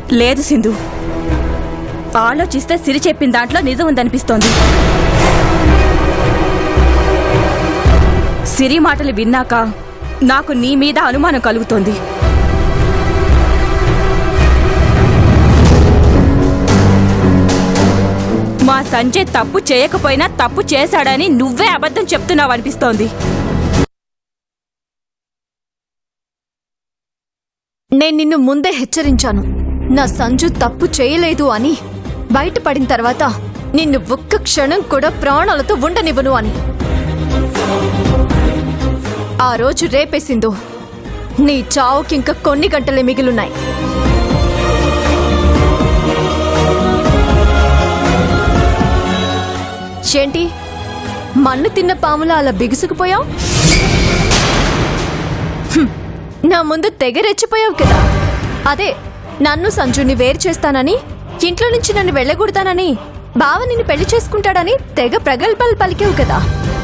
లేదు సింధు ఆలోచిస్తే సిరి చెప్పిన దాంట్లో నిజం ఉందనిపిస్తోంది సిరి మాటలు విన్నాక నాకు నీ మీద అనుమానం కలుగుతోంది మా సంజయ్ తప్పు చేయకపోయినా తప్పు చేశాడని నువ్వే అబద్ధం చెప్తున్నావు అనిపిస్తోంది నేను నిన్ను ముందే హెచ్చరించాను నా సంజు తప్పు చేయలేదు అని బయటపడిన తర్వాత నిన్ను ఒక్క క్షణం కూడా ప్రాణాలతో ఉండనివ్వను అని ఆ రోజు రేపేసిందో నీ చావుకింక కొన్ని గంటలే మిగిలున్నాయి ఏంటి మన్ను తిన్న పాములా అలా బిగుసుకుపోయావు నా ముందు తెగ రెచ్చిపోయావు కదా అదే నన్ను సంజుని వేరు చేస్తానని ఇంట్లో నుంచి నన్ను వెళ్ళగొడతానని బావ నిన్ను పెళ్లి చేసుకుంటాడని తెగ ప్రగల్భాలు పలికావు కదా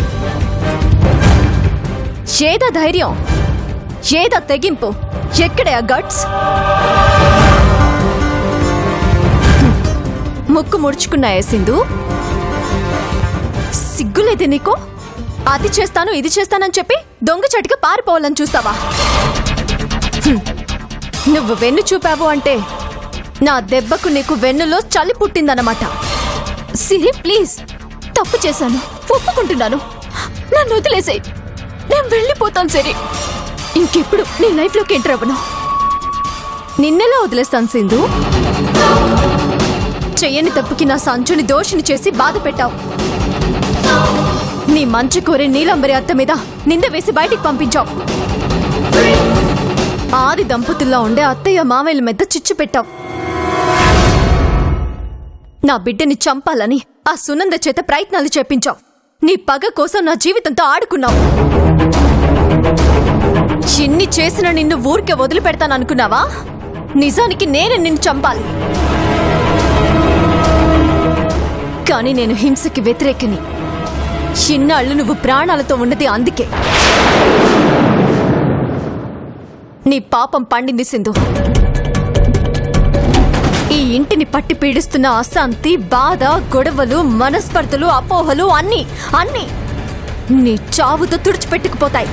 ఏదా ధైర్యం ఏదా తెగింపు ఎక్కడే ఆ గట్స్ ముక్కు ముడుచుకున్నాయే సింధు సిగ్గులేదే నీకు అది చేస్తాను ఇది చేస్తానని చెప్పి దొంగ చటిగా పారిపోవాలని చూస్తావా హ్మ్. నువ్వు వెన్ను చూపావు అంటే నా దెబ్బకు నీకు వెన్నులో చలి పుట్టిందన్నమాట సిరి ప్లీజ్ తప్పు చేశాను ఒప్పుకుంటున్నాను నన్ను వదిలేసేయ్ నేను వెళ్ళిపోతాను సరే ఇంకెప్పుడు నీ లైఫ్లోకి ఎంటర్ అవ్వను నిన్నెలా వదిలేస్తాను సింధు చెయ్యని తప్పుకి నా సంచుని దోషిని చేసి బాధ పెట్టావు నీ మంచి కోరి నీలంబరి అత్త మీద నింద వేసి బయటికి పంపించావు ఆది దంపతుల్లో ఉండే అత్తయ్య మామయ్యల మీద చిచ్చు పెట్టావు నా బిడ్డని చంపాలని ఆ సునంద చేత ప్రయత్నాలు చేపించావు నీ పగ కోసం నా జీవితంతో ఆడుకున్నావు ఎన్ని చేసినా నిన్ను ఊరికే వదిలిపెడతాననుకున్నావా నిజానికి నేనే నిన్ను చంపాలి కానీ నేను హింసకి వ్యతిరేకిని చిన్నాళ్ళు నువ్వు ప్రాణాలతో ఉన్నది అందుకే నీ పాపం పండింది సింధు ఈ ఇంటిని పట్టి పీడిస్తున్న అశాంతి బాధ గొడవలు మనస్పర్ధలు అపోహలు అన్నీ అన్నీ నీ చావుతో తుడిచిపెట్టుకుపోతాయి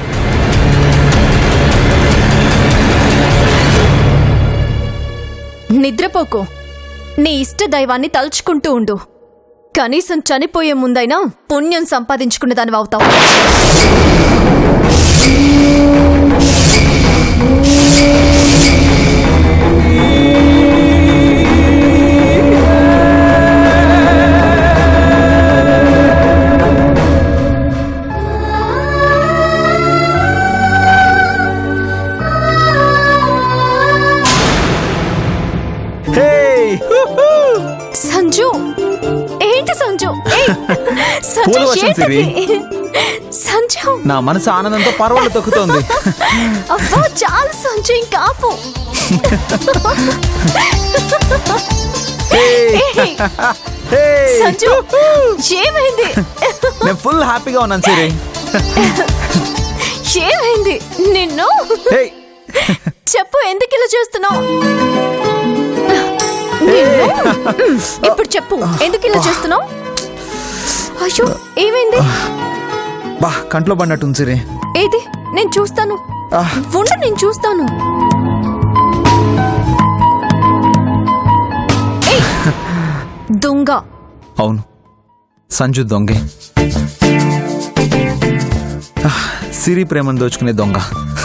నిద్రపోకు నీ ఇష్ట దైవాన్ని తలుచుకుంటూ ఉండు కనీసం చనిపోయే ముందైనా పుణ్యం సంపాదించుకున్న దానివి అవుతావు హే సంజు ఏంటి సంజు ఏయ్! సంజు పూల వర్షం ఏంటది? సిరి. సంజు నా మనసు ఆనందంతో పర్వాలు తొక్కుతోంది అబ్బా చాలు సంజు ఇంకా ఆపు హే, ఏయ్! హే. సంజు ఏమైంది నేను ఫుల్ హ్యాపీగా ఉన్నాను సిరి ఏమైంది నిన్ను హే చెప్పు ఎందుకు ఇలా చేస్తున్నావు నిన్ను? ఇప్పుడు చెప్పు ఎందుకు ఇలా చేస్తున్నావు అయ్యో ఏమైంది బా కంట్లో పడినట్టుంది సిరి ఏది నేను చూస్తాను ఆ. ఉండు నేను చూస్తాను ఏయ్! దొంగ అవును సంజు దొంగే ఆ, సిరి ప్రేమను దోచుకునే దొంగ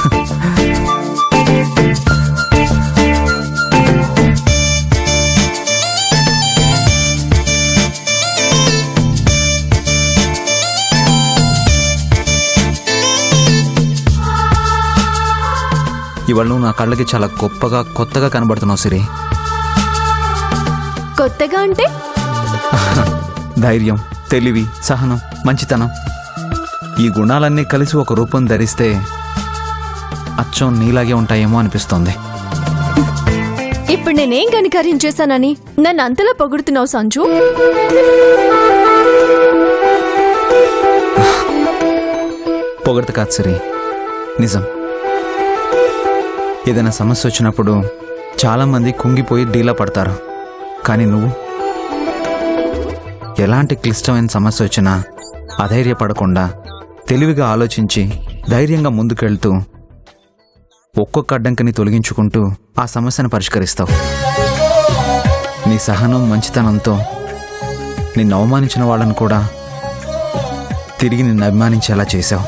ఇవాళ నువ్వు నా కళ్ళకి చాలా గొప్పగా కొత్తగా కనబడుతున్నావు సిరి కొత్తగా అంటే ధైర్యం తెలివి సహనం మంచితనం ఈ గుణాలన్నీ కలిసి ఒక రూపం ధరిస్తే అచ్చం నీలాగే ఉంటాయేమో అనిపిస్తోంది ఇప్పుడు నేనేం కనికార్యం చేశానని నన్ను అంతలా పొగుడుతున్నావు సంజు పొగడత కాదు సిరి నిజం ఏదైనా సమస్య వచ్చినప్పుడు చాలామంది కుంగిపోయి డీలా పడతారు కానీ నువ్వు ఎలాంటి క్లిష్టమైన సమస్య వచ్చినా అధైర్యపడకుండా తెలివిగా ఆలోచించి ధైర్యంగా ముందుకెళ్తూ ఒక్కొక్క అడ్డంకిని తొలగించుకుంటూ ఆ సమస్యను పరిష్కరిస్తావు నీ సహనం మంచితనంతో నిన్ను అవమానించిన వాళ్ళని కూడా తిరిగి నిన్ను అభిమానించేలా చేశావు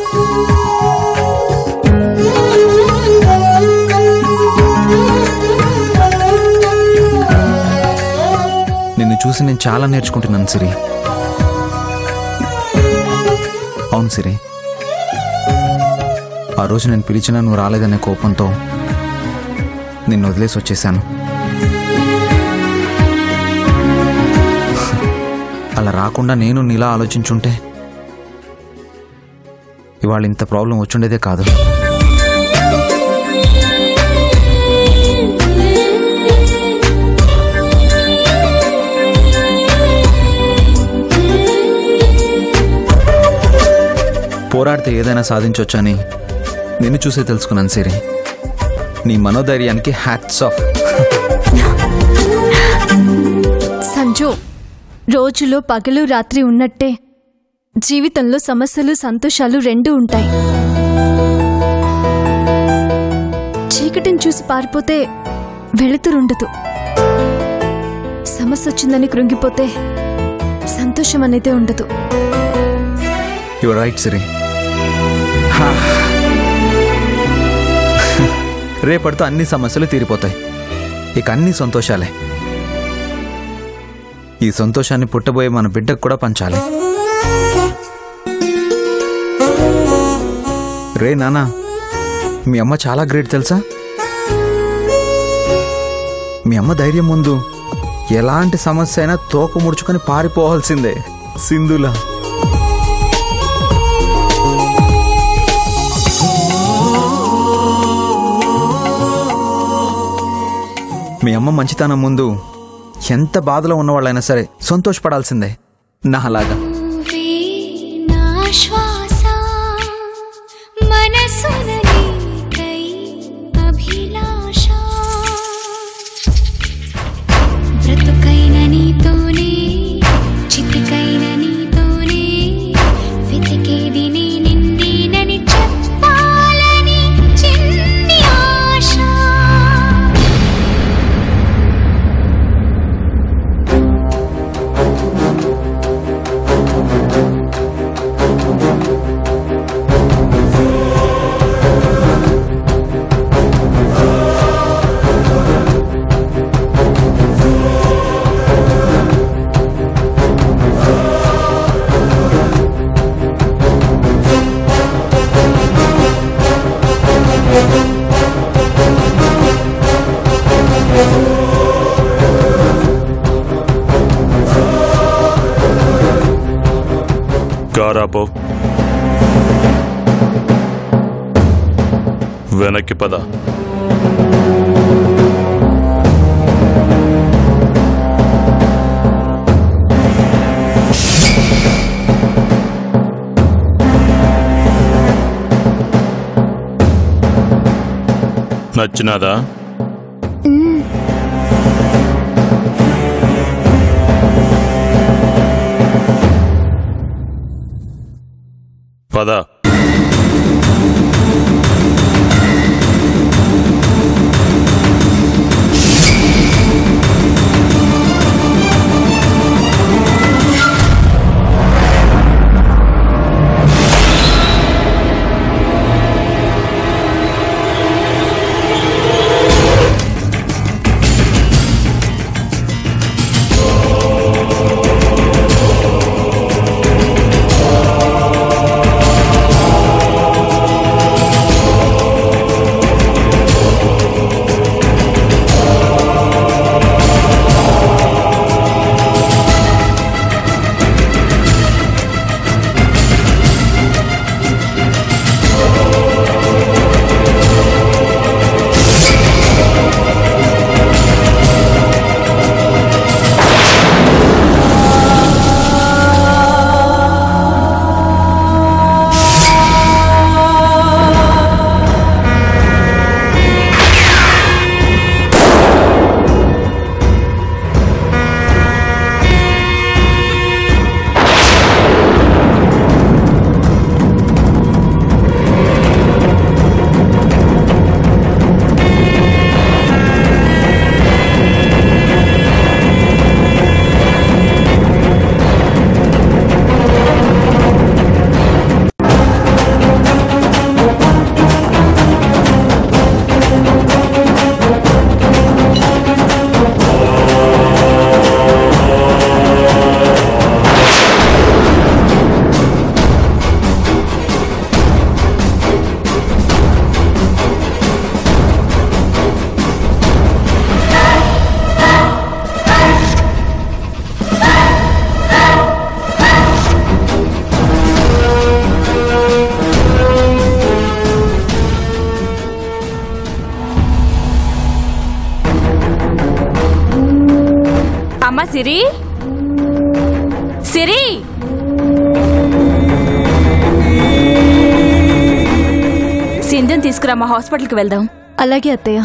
నిన్ను చూసి నేను చాలా నేర్చుకుంటున్నాను సిరి అవును సిరి ఆ రోజు నేను పిలిచినా నువ్వు రాలేదనే కోపంతో నిన్ను వదిలేసి వచ్చేసాను అలా రాకుండా నేను నీలా ఆలోచించుంటే ఇవాళ ఇంత ప్రాబ్లం వచ్చుండేదే కాదు పోరాడితే ఏదైనా సాధించవచ్చని నిన్ను చూసే తెలుసుకున్నాను సిరి నీ మనోధైర్యానికి హ్యాట్స్ ఆఫ్ సంజు రోజులో పగలు రాత్రి ఉన్నట్టే జీవితంలో సమస్యలు సంతోషాలు రెండూ ఉంటాయి చీకటిని చూసి పారిపోతే వెళుతురుండదు సమస్య వచ్చిందని కృంగిపోతే సంతోషం అనేది ఉండదు యువర్ రైట్ సిరి హా. రేపటితో అన్ని సమస్యలు తీరిపోతాయి ఇక అన్ని సంతోషాలే ఈ సంతోషాన్ని పుట్టబోయే మన బిడ్డకు కూడా పంచాలి రే నానా మీ అమ్మ చాలా గ్రేట్ తెలుసా మీ అమ్మ ధైర్యం ముందు ఎలాంటి సమస్య అయినా తోక ముడుచుకొని పారిపోవాల్సిందే సింధులా మీ అమ్మ మంచితనం ముందు ఎంత బాధలో ఉన్నవాళ్ళైనా సరే సంతోషపడాల్సిందే నా అలాగా నువ్వే నా శ్వాస మనసున నీకై అభిలాష బ్రతుకైన నీతోనే చితికైన నీతోనే వెతికేది నీ నిన్నేనని చెప్పాలని చిన్ని ఆశ కారాపో వెనక్కి పద నచ్చినాదా పద అమ్మా సిరి సిరి సింధుని తీసుకురామా హాస్పిటల్కి వెళ్దాం అలాగే అత్తయ్య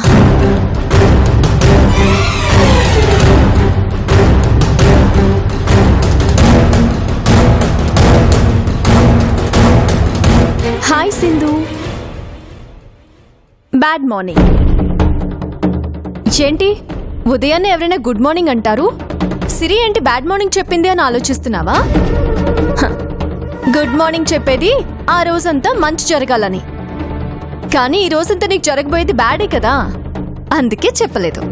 హాయ్ సింధు బ్యాడ్ మార్నింగ్ ఏంటి ఉదయాన్నే ఎవరైనా గుడ్ మార్నింగ్ అంటారు సిరి ఏంటి బ్యాడ్ మార్నింగ్ చెప్పింది అని ఆలోచిస్తున్నావా హ, గుడ్ మార్నింగ్ చెప్పేది ఆ రోజంతా మంచి జరగాలని కానీ ఈ రోజంతా నీకు జరగబోయేది బ్యాడే కదా అందుకే చెప్పలేదు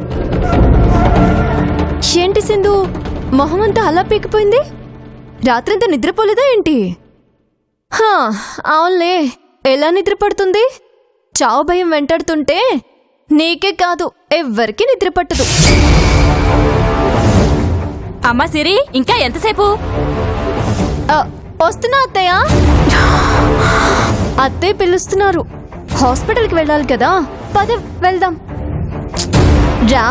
ఏంటి సింధు మొహం అంతా అలా పీకిపోయింది రాత్రంతా నిద్రపోలేదా ఏంటి హా, అవునులే ఎలా నిద్ర పడుతుంది చావు భయం వెంటాడుతుంటే నీకే కాదు ఎవ్వరికి నిద్ర పట్టదు అమ్మా సిరి ఇంకా ఎంతసేపు ఆ, వస్తున్నా అత్తయ్య అత్తయ్య పిలుస్తున్నారు హాస్పిటల్కి వెళ్ళాలి కదా పద వెళ్దాం రా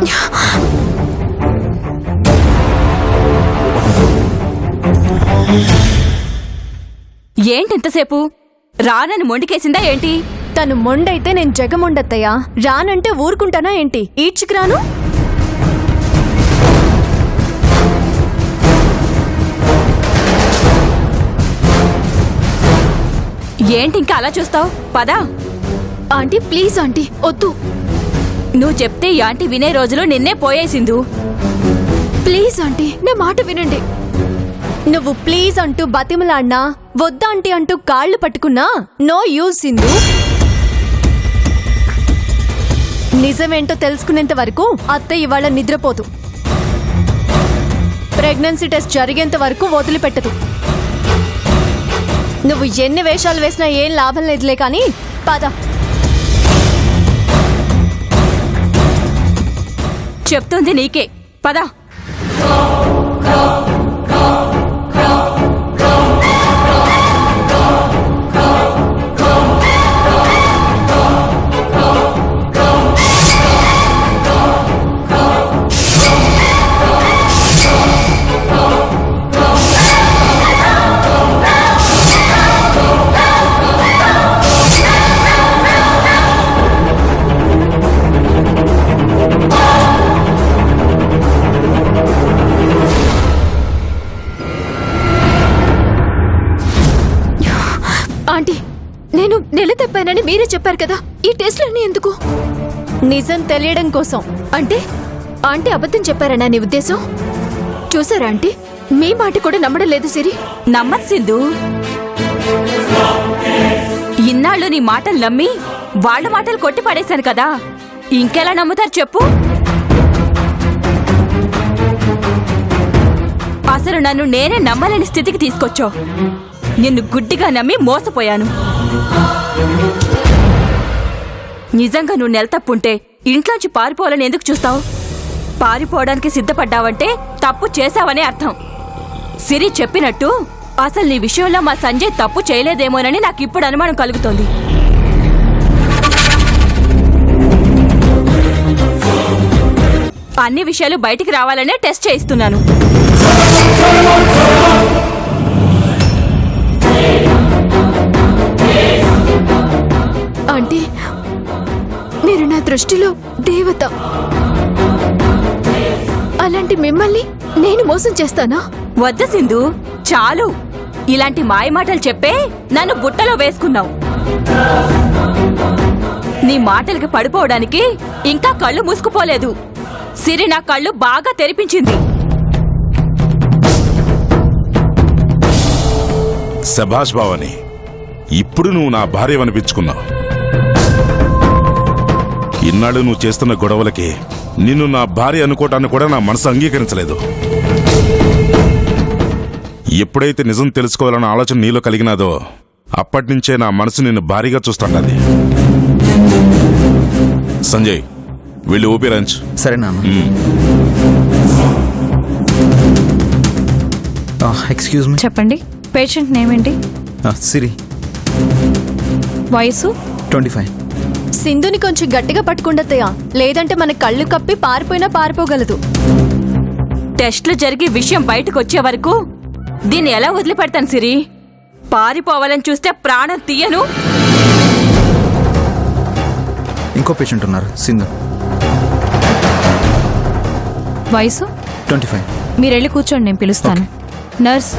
ఏంటి ఎంతసేపు రానని మొండికేసిందా ఏంటి తను మొండైతే నేను జగమొండత్తయ్య రానంటే ఊరుకుంటానా ఏంటి ఈడ్చుకురాను ఏంటి ఇంకా అలా చూస్తావు పదా ఆంటీ ప్లీజ్ ఆంటీ వద్దు నువ్వు చెప్తే ఈ ఆంటీ వినే రోజులు నిన్నే పోయేసిందు ప్లీజ్ ఆంటీ నా మాట వినండి నువ్వు ప్లీజ్ అంటూ బతిమలాడినా వద్దా ఆంటీ అంటూ కాళ్ళు పట్టుకున్నా నో యూజ్ సింధు నిజమేంటో తెలుసుకునేంత వరకు అత్త ఇవాళ నిద్రపోదు ప్రెగ్నెన్సీ టెస్ట్ జరిగేంత వరకు వదిలిపెట్టదు నువ్వు ఎన్ని వేషాలు వేసినా ఏం లాభం లేదులే కానీ పద చెప్తుంది నీకే పదా ఆంటీ నేను నెల తప్పానని మీరే చెప్పారు కదా ఈ టెస్ట్లన్నీ ఎందుకు నిజం తెలియడం కోసం అంటే ఆంటీ అబద్ధం చెప్పారనా నీ ఉద్దేశం చూసారా ఆంటీ మీ మాట కూడా నమ్మడం లేదు సిరి నమ్మదు సింధు ఇన్నాళ్ళు నీ మాటలు నమ్మి వాళ్ళ మాటలు కొట్టి పడేశాను కదా ఇంకెలా నమ్ముతారు చెప్పు అసలు నన్ను నేనే నమ్మలేని స్థితికి తీసుకొచ్చావు నిన్ను గుడ్డిగా నమ్మి మోసపోయాను నిజంగా నువ్వు నెల తప్పుంటే ఇంట్లోంచి పారిపోవాలని ఎందుకు చూస్తావు పారిపోవడానికి సిద్ధపడ్డావంటే తప్పు చేశావనే అర్థం సిరి చెప్పినట్టు అసలు నీ విషయంలో మా సంజయ్ తప్పు చేయలేదేమోనని నాకు ఇప్పుడు అనుమానం కలుగుతోంది అన్ని విషయాలు బయటికి రావాలనే టెస్ట్ చేయిస్తున్నాను ఆంటీ మీరు నా దృష్టిలో దేవత అలాంటి మిమ్మల్ని నేను మోసం చేస్తానా వద్ద సింధు చాలు ఇలాంటి మాయమాటలు చెప్పే నన్ను బుట్టలో వేసుకున్నావు నీ మాటలకి పడిపోవడానికి ఇంకా కళ్ళు మూసుకుపోలేదు సిరి నా కళ్ళు బాగా తెరిపించింది శభాష్ బావని ఇప్పుడు నువ్వు నా భార్య అనిపించుకున్నావు ఇన్నాళ్ళు నువ్వు చేస్తున్న గొడవలకి నిన్ను నా భార్య అనుకోవటాన్ని కూడా నా మనసు అంగీకరించలేదు ఎప్పుడైతే నిజం తెలుసుకోవాలన్న ఆలోచన నీలో కలిగినాదో అప్పటినుంచే నా మనసు నిన్ను భారీగా చూస్తుంటది సంజయ్ వెళ్ళి ఊపిరంచ్ సరే నాన్న ఎక్స్క్యూజ్ మీ చెప్పండి పేషెంట్ నేమ్ ఏంటి సిరి వయసు ట్వంటీ ఫైవ్ సింధుని కొంచెం గట్టిగా పట్టుకుండత్తయ్య లేదంటే మన కళ్ళు కప్పి పారిపోయినా పారిపోగలదు టెస్ట్లు జరిగి విషయం బయటకు వచ్చే వరకు దీన్ని ఎలా వదిలిపెడతాను సిరి పారిపోవాలని చూస్తే ప్రాణం తీయను ఇంకో పేషెంట్ ఉన్నారు సింధు వయసు ట్వంటీ ఫైవ్ మీరు వెళ్ళి కూర్చోండి నేను పిలుస్తాను నర్స్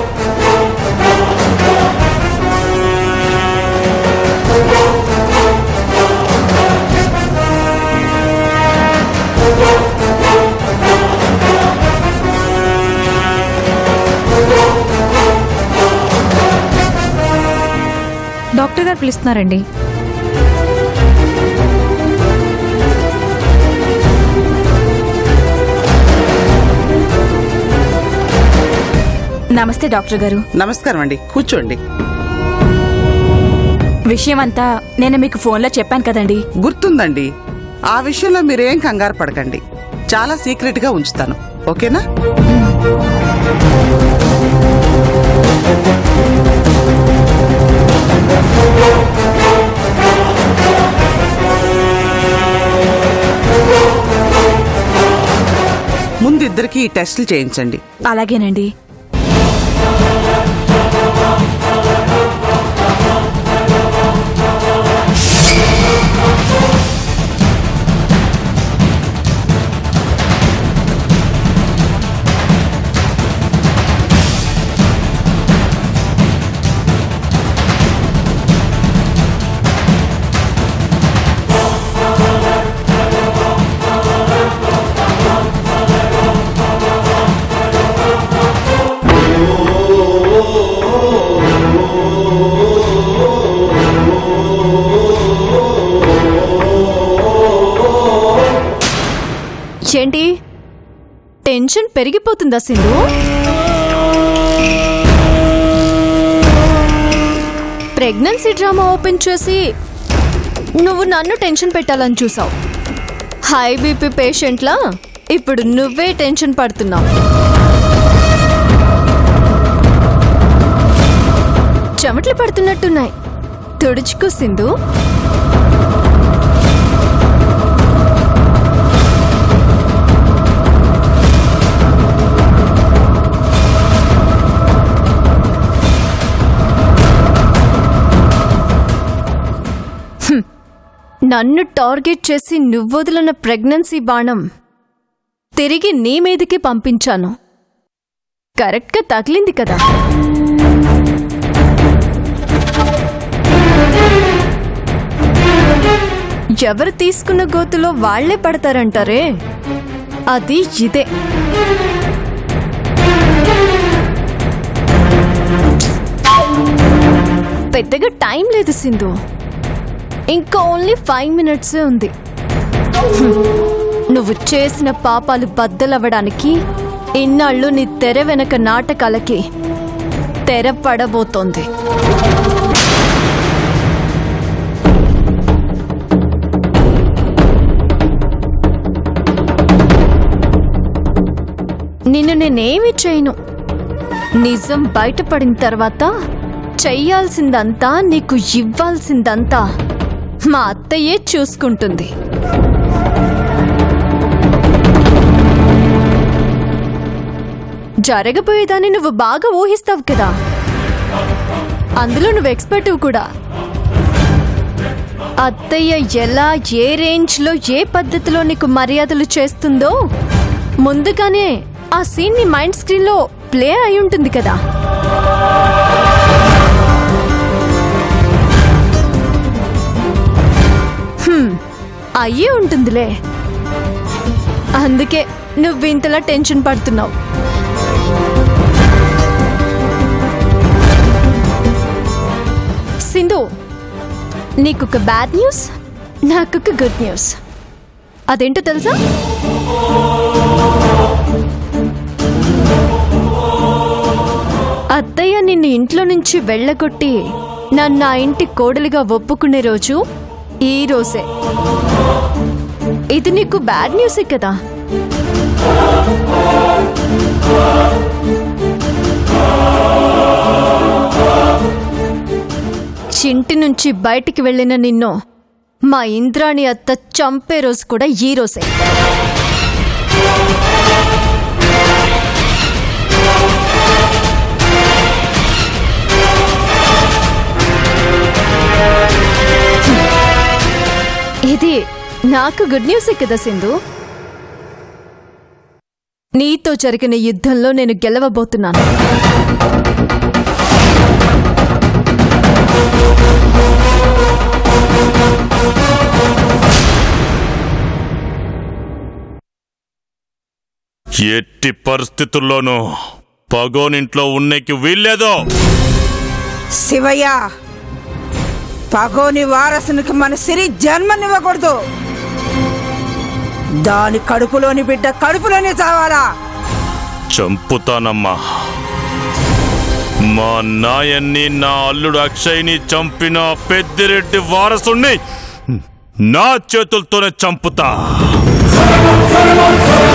డాక్టర్ గారు పిలుస్తున్నారండి నమస్తే డాక్టర్ గారు నమస్కారం అండి కూర్చోండి విషయం అంతా నేను మీకు ఫోన్లో చెప్పాను కదండి గుర్తుందండి ఆ విషయంలో మీరేం కంగారు పడకండి చాలా సీక్రెట్ గా ఉంచుతాను ఓకేనా ముందు ఇద్దరికి ఈ టెస్టులు చేయించండి అలాగేనండి ఏంటి టెన్షన్ పెరిగిపోతుందా సింధు ప్రెగ్నెన్సీ డ్రామా ఓపెన్ చేసి నువ్వు నన్ను టెన్షన్ పెట్టాలని చూసావు హై బీపీ పేషెంట్లా ఇప్పుడు నువ్వే టెన్షన్ పడుతున్నావు చెమటలు పడుతున్నట్టున్నాయి తుడుచుకో సింధు హ్మ్. నన్ను టార్గెట్ చేసి నువ్వొదిలిన ప్రెగ్నెన్సీ బాణం తిరిగి నీ మీదకి పంపించాను కరెక్ట్గా తగిలింది కదా ఎవరు తీసుకున్న గోతులో వాళ్లే పడతారంటారే అది ఇదే పెద్దగా టైం లేదు సింధు ఇంకా ఓన్లీ ఫైవ్ మినిట్సే ఉంది హ్మ్. నువ్వు చేసిన పాపాలు బద్దలవ్వడానికి ఇన్నాళ్ళు నీ తెర వెనక నాటకాలకి తెర పడబోతోంది నిన్ను నేనేమి చేయను నిజం బయటపడిన తర్వాత చెయ్యాల్సిందంతా నీకు ఇవ్వాల్సిందంతా మా అత్తయ్యే చూసుకుంటుంది జరగబోయేదాన్ని నువ్వు బాగా ఊహిస్తావు కదా అందులో నువ్వు ఎక్స్పర్ట్ కూడా అత్తయ్య ఎలా ఏ రేంజ్లో ఏ పద్ధతిలో నీకు మర్యాదలు చేస్తుందో ముందుగానే ఆ సీన్ నీ మైండ్ స్క్రీన్లో ప్లే అయి ఉంటుంది కదా హ్మ్, అయ్యే ఉంటుందిలే అందుకే నువ్వు ఇంతలా టెన్షన్ పడుతున్నావు సింధు నీకొక బ్యాడ్ న్యూస్ నాకొక గుడ్ న్యూస్ అదేంటో తెలుసా అత్తయ్య నిన్ను ఇంట్లో నుంచి వెళ్ళగొట్టి నన్ను ఆ ఇంటి కోడలిగా ఒప్పుకునే రోజు ఈ రోజే ఇది నీకు బ్యాడ్ న్యూసే కదా చింటి నుంచి బయటికి వెళ్ళిన నిన్ను మా ఇంద్రాణి అత్త చంపే రోజు కూడా ఈ రోజే నాకు గుడ్ న్యూసే కదా సింధు నీతో జరిగిన యుద్ధంలో నేను గెలవబోతున్నాను ఎట్టి పరిస్థితుల్లోనూ పగోనింట్లో ఉన్నకి వీల్లేదు శివయ్య పగోని వారసునికి మన సిరి జన్మనివ్వకూడదు దాని కడుపులోని బిడ్డ కడుపులోనే చావాలా చంపుతానమ్మా మా నాయన్ని నా అల్లుడు అక్షయ్ని చంపిన పెద్దిరెడ్డి వారసుణ్ణి నా చేతులతోనే చంపుతా ఆ